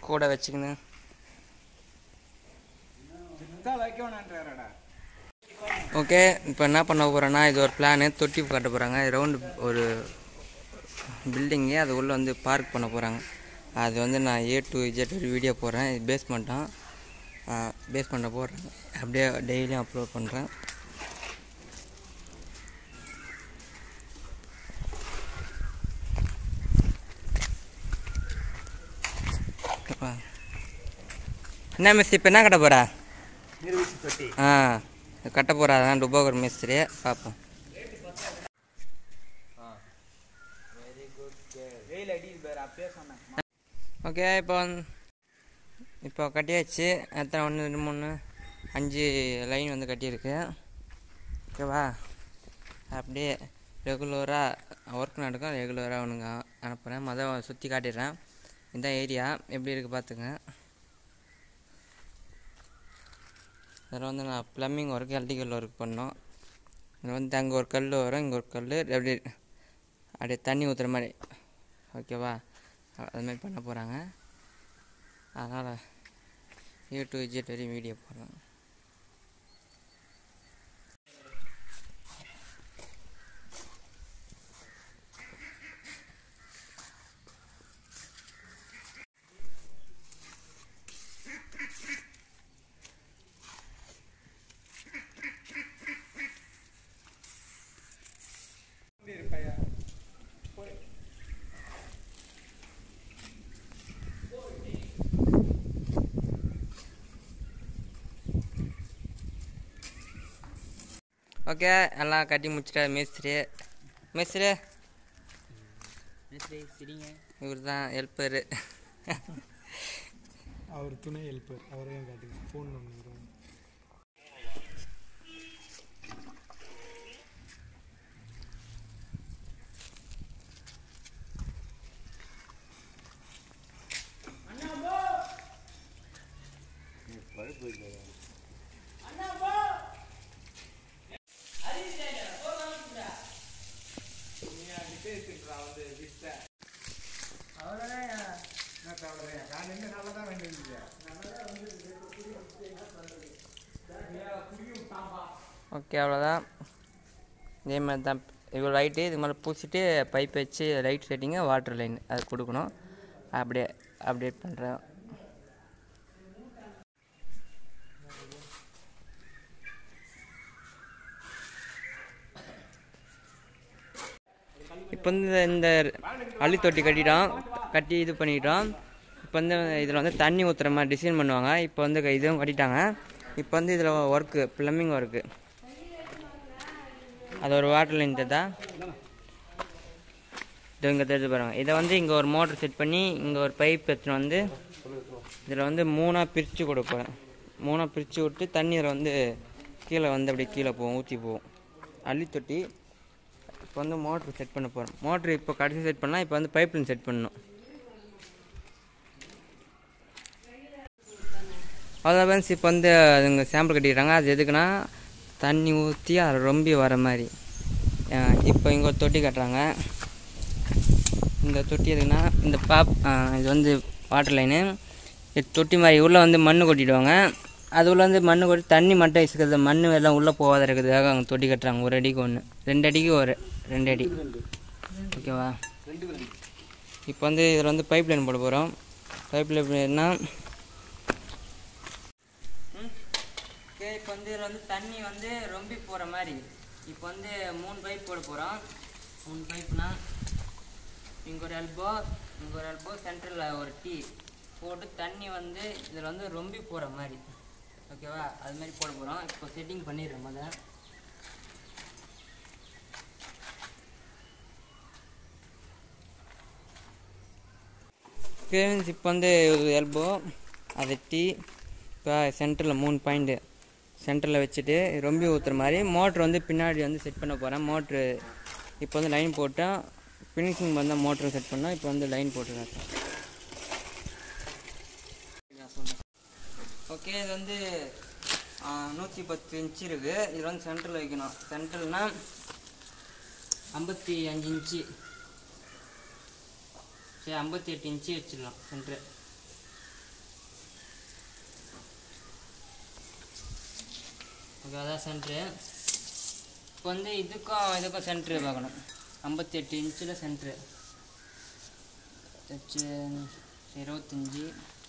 கூட வச்சுக்கின்னு ஓகே இப்போ என்ன பண்ண போகிறேன்னா இது ஒரு பிளானு தொட்டி கட்ட போகிறாங்க ரவுண்டு ஒரு பில்டிங்கு அது உள்ளே வந்து பார்க் பண்ண போகிறாங்க அது வந்து நான் ஏ டு இஜெட் ஒரு வீடியோ போடுறேன் இது பேஸ்மெண்ட்டாக பேஸ்மெண்ட்டை போடுறேன் அப்படியே டெய்லியும் அப்லோட் பண்ணுறேன் என்ன மிஸ் இப்போ என்ன கட்ட போகிறா நிரூபிச்சு தொட்டி ஆ கட்ட போகிறா அதான் டுபோகர் மிஸ்திரி பார்ப்போம் வெயில் அடிக்குது பாரு அப்பயே சொன்னேன் ஓகே இப்போ வந்து இப்போ கட்டியாச்சு எத்தனை ஒன்று ரெண்டு மூணு அஞ்சு லைன் வந்து கட்டியிருக்கு ஓகேவா அப்படியே ரெகுலராக ஒர்க் நடக்கும் ரெகுலராக அவனுங்க அனுப்புகிறேன் மொதல் சுற்றி காட்டிடுறேன் இதுதான் ஏரியா எப்படி இருக்குது பார்த்துங்க இதில் வந்து நான் ப்ளம்பிங் ஒர்க் எலக்ட்ரிக்கல் ஒர்க் பண்ணோம் இதில் வந்து அங்கே ஒரு கல் வரும் இங்கே ஒரு கல் அப்படியே அப்படியே தண்ணி ஊற்றுற மாதிரி ஓகேவா அது மாதிரி பண்ண போகிறாங்க அதனால் ஏ டு இஜெட் வரையும் வீடியோ போடுறேன் ஓகே எல்லாம் கட்டி முடிச்சிட்டா மேஸ்திரி மேஸ்திரி சரிங்க இவர் தான் ஹெல்ப்பரு அவர் துணை ஹெல்ப்பர் அவரையும் காட்டுங்க ஃபோன் பண்ணுறோம் ஓகே அவ்வளோதான் இதே மாதிரி தான் இவ்வளோ லைட்டு இது மேலே பூசிட்டு பைப் வச்சு லைட் செட்டிங்கு வாட்டர் லைன் அது கொடுக்கணும் அப்படியே அப்டேட் பண்ணுறேன் இப்போ வந்து இந்த அள்ளி தொட்டி கட்டிட்டோம் கட்டி இது பண்ணிட்டோம் இப்போ வந்து இதில் வந்து தண்ணி ஊற்றுற மாதிரி டிசைன் பண்ணுவாங்க இப்போ வந்து இதுவும் கட்டிட்டாங்க இப்போ வந்து இதில் ஒர்க்கு ப்ளம்பிங் ஒர்க்கு அது ஒரு வாட்டர் லைன் தட்டா இது இங்கே தெரிஞ்சு பாருங்க இதை வந்து இங்கே ஒரு மோட்டர் செட் பண்ணி இங்கே ஒரு பைப் எடுத்துன்னு வந்து இதில் வந்து மூணாக பிரித்து கொடுப்பேன் மூணாக பிரித்து விட்டு தண்ணி இதில் வந்து கீழே வந்து அப்படியே கீழே போகும் ஊற்றி போகும் அள்ளி தொட்டி இப்போ வந்து மோட்ரு செட் பண்ண போகிறோம் மோட்ரு இப்போ கடைசி செட் பண்ணால் இப்போ வந்து பைப் லைன் செட் பண்ணணும் அவ்வளோதான் ஃப்ரெண்ட்ஸ் இப்போ வந்து அதுங்க சாம்பிள் கட்டிக்கிறாங்க அது எதுக்குன்னா தண்ணி ஊற்றி அது ரொம்பி வர மாதிரி அஹ் இப்போ இங்கே ஒரு தொட்டி கட்டுறாங்க இந்த தொட்டி எதுக்குன்னா இந்த பாப் அஹ் இது வந்து வாட்டர் லைனு இது தொட்டி மாதிரி உள்ளே வந்து மண் கொட்டிடுவாங்க அது உள்ள வந்து மண் கொட்டி தண்ணி மட்டும் இசுக்கிறது மண் எல்லாம் உள்ளே போகாத இருக்கிறதுக்காக அவங்க தொட்டி கட்டுறாங்க ஒரு அடிக்கு ஒன்று ரெண்டு அடிக்கு ஒரு ரெண்டு அடி ஓகேவா இப்போ வந்து இதில் வந்து பைப் லைன் போட போகிறோம் பைப் லைன்னா ஓகே இப்போ வந்து இதில் வந்து தண்ணி வந்து ரொம்பி போகிற மாதிரி இப்போ வந்து மூணு பைப் போட போகிறோம் மூணு பைப்னா இங்கே ஒரு எல்போ இங்கே ஒரு எல்போ சென்டரில் ஒரு டீ போட்டு தண்ணி வந்து இதில் வந்து ரொம்பி போகிற மாதிரி ஓகேவா அது மாதிரி போட போகிறோம் இப்போ செட்டிங் பண்ணிடுறேன் முதல்ல கேவின்ஸ் இப்போ வந்து எல்போ அதை டீ இப்போ சென்டரில் மூணு பாயிண்ட்டு சென்டரில் வச்சுட்டு ரொம்பி ஊற்றுற மாதிரி மோட்ரு வந்து பின்னாடி வந்து செட் பண்ண போகிறேன் மோட்ரு இப்போ வந்து லைன் போட்டேன் ஃபினிஷிங் வந்தால் மோட்ரு செட் பண்ணோம் இப்போ வந்து லைன் போட்டுருக்கேன் ஓகே இது வந்து நூற்றி பத்து இன்ச்சு இருக்குது இதில் வந்து சென்டரில் வைக்கணும் சென்டர்னால் ஐம்பத்தி அஞ்சு இன்ச்சு சரி ஐம்பத்தி எட்டு இன்ச்சு வச்சிடலாம் சென்ட்ரு ஓகே அதான் சென்ட்ரு இப்போ வந்து இதுக்கும் இதுக்கும் சென்ட்ரு பார்க்கணும் ஐம்பத்தி எட்டு இன்ச்சில் சென்ட்ரு தச்சு இருபத்தஞ்சி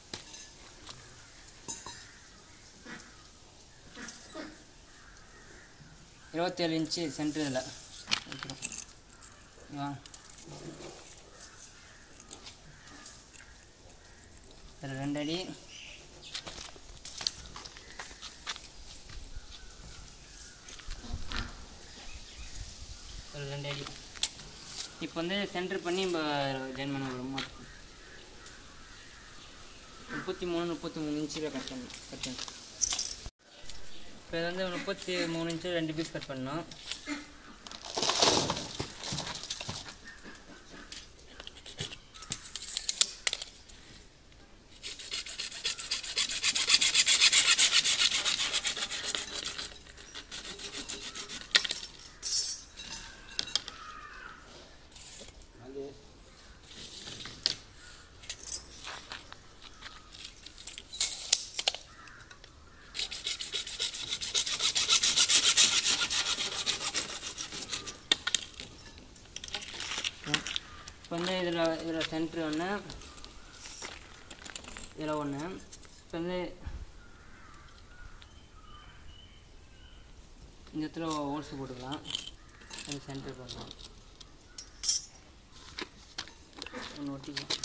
இருபத்தேழு இன்ச்சு சென்ட்ரு இதில் வைக்கிறோம் வா இதில் ரெண்டு அடி ஒரு ரெண்டு அடி இப்போ வந்து சென்டர் பண்ணி நம்ம ஜாயின் பண்ண வரும் முப்பத்தி மூணு முப்பத்தி மூணு இன்ச்சில் கட் பண்ணணும் கட் பண்ணி இப்போ இது வந்து முப்பத்தி மூணு இன்ச்சு ரெண்டு பீஸ் கட் பண்ணோம் இப்போ வந்து இதில் இதில் சென்ட்ரு ஒன்று இதில் ஒன்று இப்போ வந்து இந்த இடத்துல ஹோல்ஸ் போட்டுக்கலாம் அது சென்ட்ரு பண்ணலாம் ஒன்று ஒட்டிக்கலாம்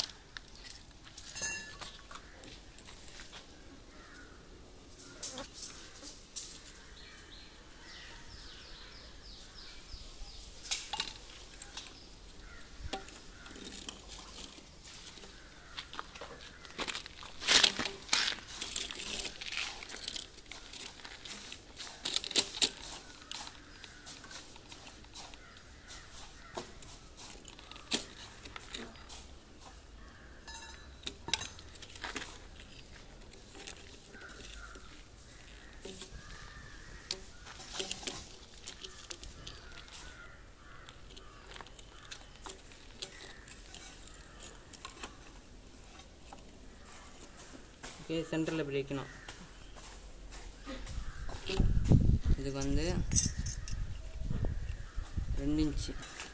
ஓகே சென்டரில் இப்படி வைக்கணும் இதுக்கு வந்து ரெண்டு இன்ச்சு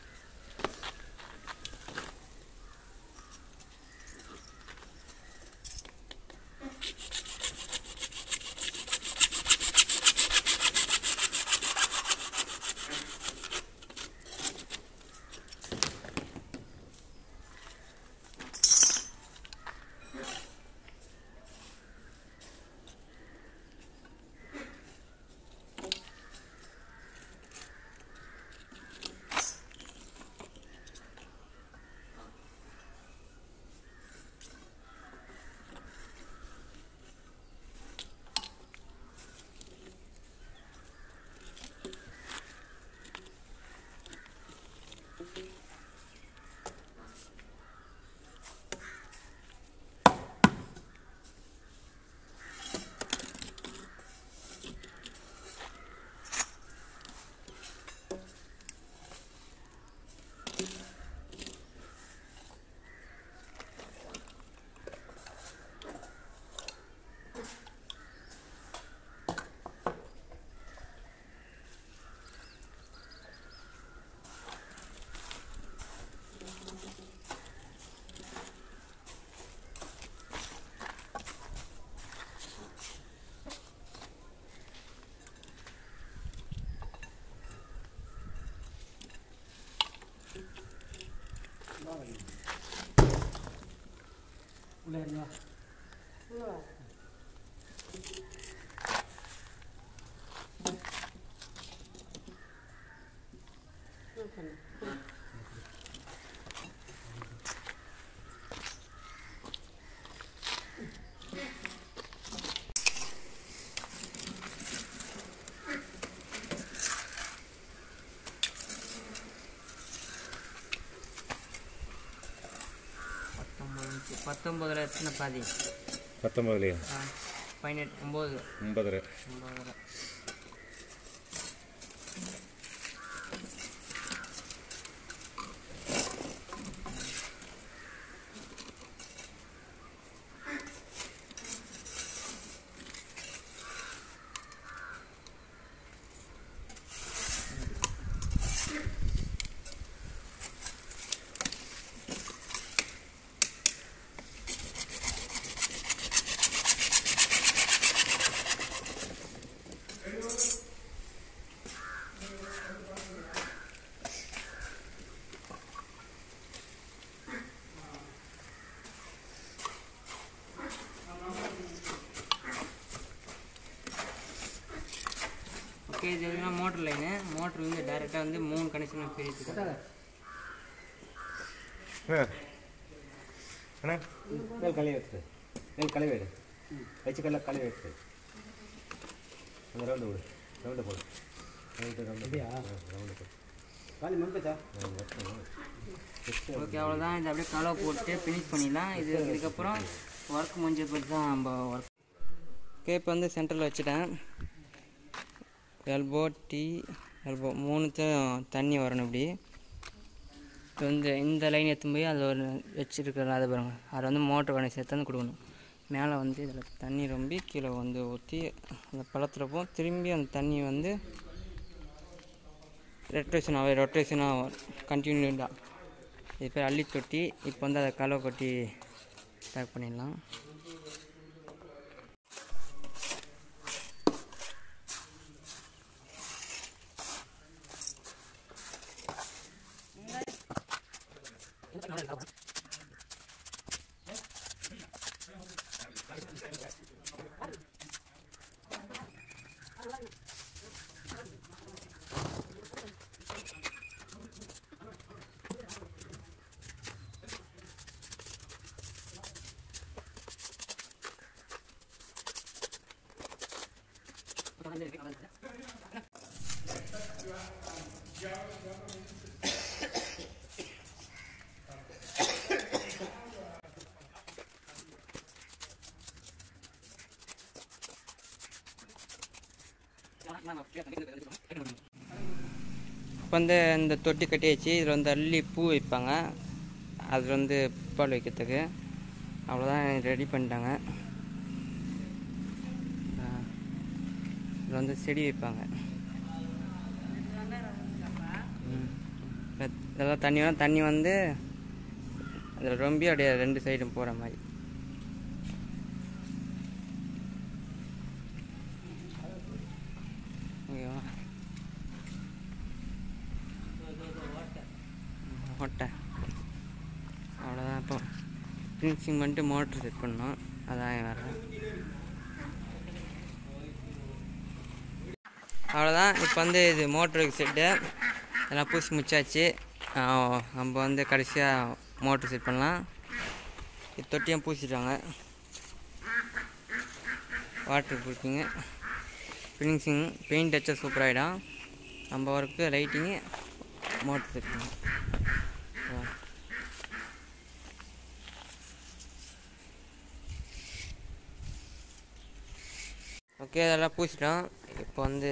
பத்தொம்பது இன்ச்சு பத்தொம்பதில் எத்தனை பாதி பத்தொம்பதுலையா ஆ பதினெட்டு ஒம்பது ஒன்பதரை ஒம்பதில் ஓகே இது எதுனா மோட்டர் லைனு மோட்ரு வந்து டேரெக்டாக வந்து மூணு கனெக்ஷன் பிரித்து அண்ணா மேல் கழுவி எடுத்து மேல் கழுவி எடு வச்சு கல்ல கழுவி எடுத்து அந்த ரவுண்டு விடு ரவுண்டு போடு ரவுண்டு ரவுண்டு ரவுண்டு போடு காலி மண்பச்சா ஓகே அவ்வளோதான் இது அப்படியே கலவை போட்டு ஃபினிஷ் பண்ணிடலாம் இது இதுக்கப்புறம் ஒர்க் முடிஞ்ச பிறகு தான் நம்ம ஒர்க் ஓகே இப்போ வந்து சென்டரில் வச்சுட்டேன் எல்போ டீ எல்போ மூணுத்தையும் தண்ணி வரணும் இப்படி இப்போ வந்து இந்த லைன் எடுத்துன்னு போய் அதில் ஒரு வச்சுருக்கிறோம் அதை பாருங்க அதை வந்து மோட்டர் கணக்கு சேர்த்து வந்து கொடுக்கணும் மேலே வந்து இதில் தண்ணி ரொம்பி கீழே வந்து ஊற்றி அந்த பழத்தில் போ திரும்பி அந்த தண்ணி வந்து ரொட்டேஷன் ஆகும் ரொட்டேஷன் ஆகும் கண்டினியூடாக இது பேர் அள்ளி தொட்டி இப்போ வந்து அதை கலவை கொட்டி பேக் பண்ணிடலாம் இப்போ வந்து இந்த தொட்டி கட்டி வச்சு இதில் வந்து அள்ளி பூ வைப்பாங்க அதில் வந்து பால் வைக்கிறதுக்கு அவ்வளோதான் ரெடி பண்ணிட்டாங்க இதில் வந்து செடி வைப்பாங்க ம். இத- இதெல்லாம் தண்ணி வரும் தண்ணி வந்து அதில் ரொம்ப அப்படியே ரெண்டு சைடும் போகிற மாதிரி ஓகேவா ஓட்டை அவ்வளோதான் இப்போ ஃபினிஷிங் பண்ணிட்டு மோட்ரு செட் பண்ணோம் அதான் வரேன் அவ்வளோதான் இப்போ வந்து இது மோட்டருக்கு செட்டு எல்லாம் பூசி முடிச்சாச்சு ஆ, நம்ம வந்து கடைசியாக மோட்ரு செட் பண்ணலாம் இது தொட்டியும் பூசிட்டாங்க வாட்டர் ப்ரூஃபிங்கு ஃபினிஷிங் பெயிண்ட் அடிச்சா சூப்பராகிடும் நம்ம ஒர்க்கு லைட்டிங்கு மோட்ரு செட் பண்ணலாம் ஆ. ஓகே அதெல்லாம் பூசிட்டோம் இப்போ வந்து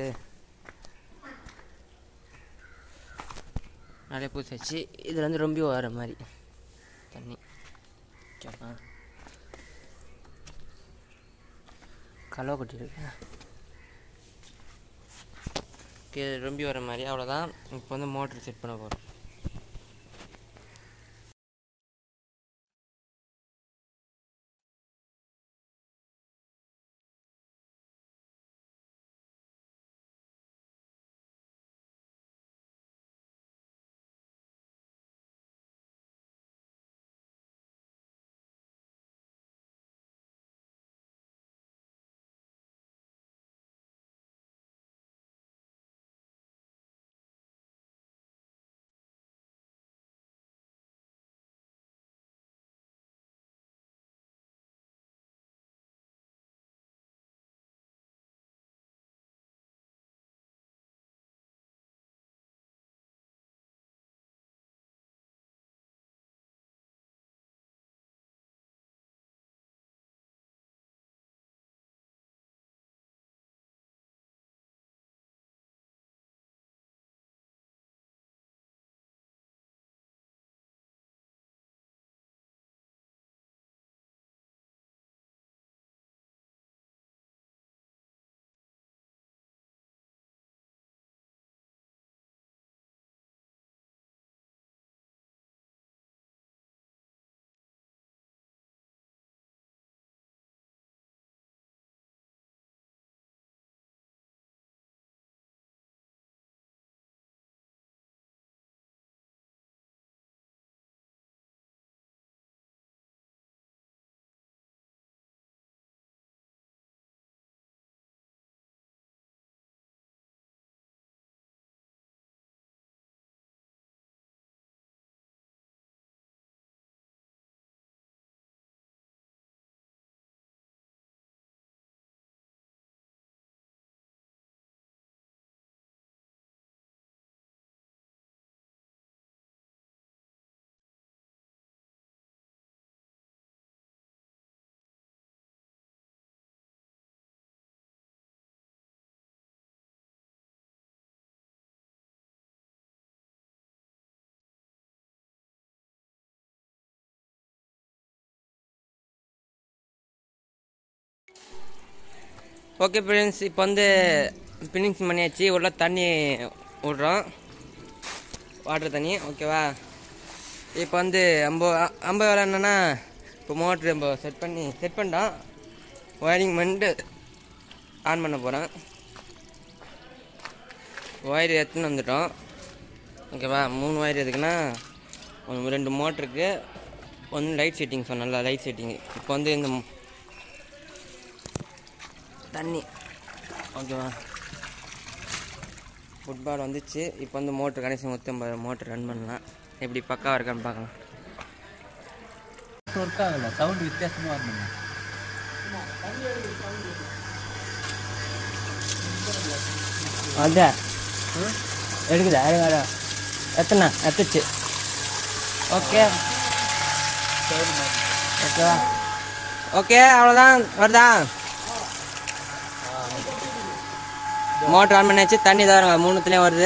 நிறைய பூசாச்சு இதில் வந்து ரொம்ப வர மாதிரி தண்ணி ஓகேவா கலவை கொட்டிருக்கு ஓகே ரொம்ப வர மாதிரி அவ்வளோதான் இப்போ வந்து மோட்ரு செட் பண்ண போகிறோம் ஓகே ஃப்ரெண்ட்ஸ் இப்போ வந்து ஃபினிஷிங் பண்ணியாச்சு உள்ள தண்ணி விட்றோம் வாட்டர் தண்ணி ஓகேவா இப்போ வந்து ஐம்பது ஐம்பது வேலை என்னென்னா இப்போ மோட்ரு நம்ம செட் பண்ணி செட் பண்ணிட்டோம் ஒயரிங் பண்ணிட்டு ஆன் பண்ண போகிறேன் ஒயர் எடுத்துன்னு வந்துட்டோம் ஓகேவா மூணு ஒயர் எதுக்குன்னா ஒன்று ரெண்டு மோட்டருக்கு ஒன்று லைட் செட்டிங் சொன்னல லைட் செட்டிங் இப்போ வந்து இந்த ம- தண்ணி ஓகேவா ஃபுட்பால் வந்துச்சு இப்போ வந்து மோட்ரு கனெக்ஷன் நூற்றி ஐம்பது மோட்ரு ரன் பண்ணலாம் எப்படி பக்காவாக இருக்கான்னு பார்க்கலாம் ஒர்க் ஆகல சவுண்ட் வித்தியாசமாக இருந்தது அதான் எடுக்குதா எடுக்காடா எத்தனை எத்துச்சு ஓகே ஓகேவா ஓகே அவ்வளோதான் வருதா மோட்டர் ஆன் பண்ணியாச்சு தண்ணி தான் வருங்க மூணுத்துலேயும் வருது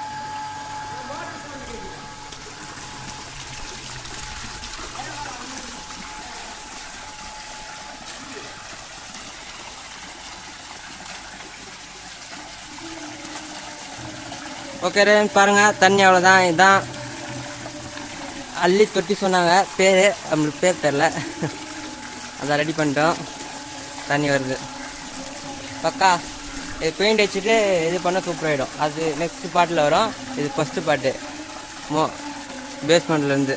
ஓகே ரேன் பாருங்க தண்ணி அவ்வளோதான் இதுதான் அள்ளி தொட்டி சொன்னாங்க பேர் நம்மளுக்கு பேர் தெரில அதை ரெடி பண்ணிட்டோம் தண்ணி வருது பக்கா இது பெயிண்ட் அடிச்சுட்டு இது பண்ண சூப்பராகிடும் அது நெக்ஸ்ட் பாட்டில் வரும் இது ஃபஸ்ட்டு பாட்டு மோ பேஸ்மெண்ட்லேருந்து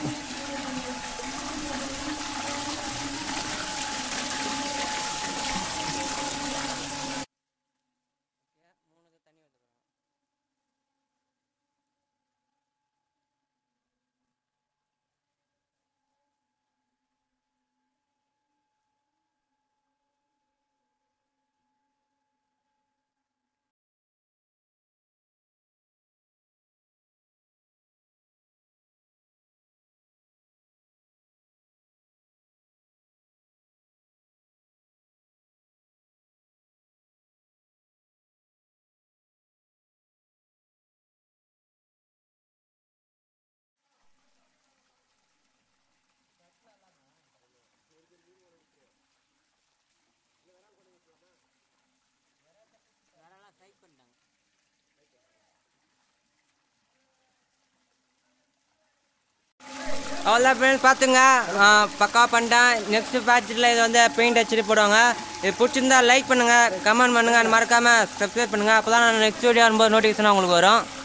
அவ்வளோதான் ஃப்ரெண்ட்ஸ் பார்த்துங்க பக்கா பண்ணிட்டேன் நெக்ஸ்ட் பேட்சில் இது வந்து பெயிண்ட் அடிச்சுட்டு போடுவாங்க இது பிடிச்சிருந்தா லைக் பண்ணுங்கள் கமெண்ட் பண்ணுங்கள் மறக்காமல் சப்ஸ்கிரைப் பண்ணுங்கள் அப்போ தான் நான் நெக்ஸ்ட் வீடியோ வரும்போது நோட்டிஃபிகேஷன் உங்களுக்கு வரும்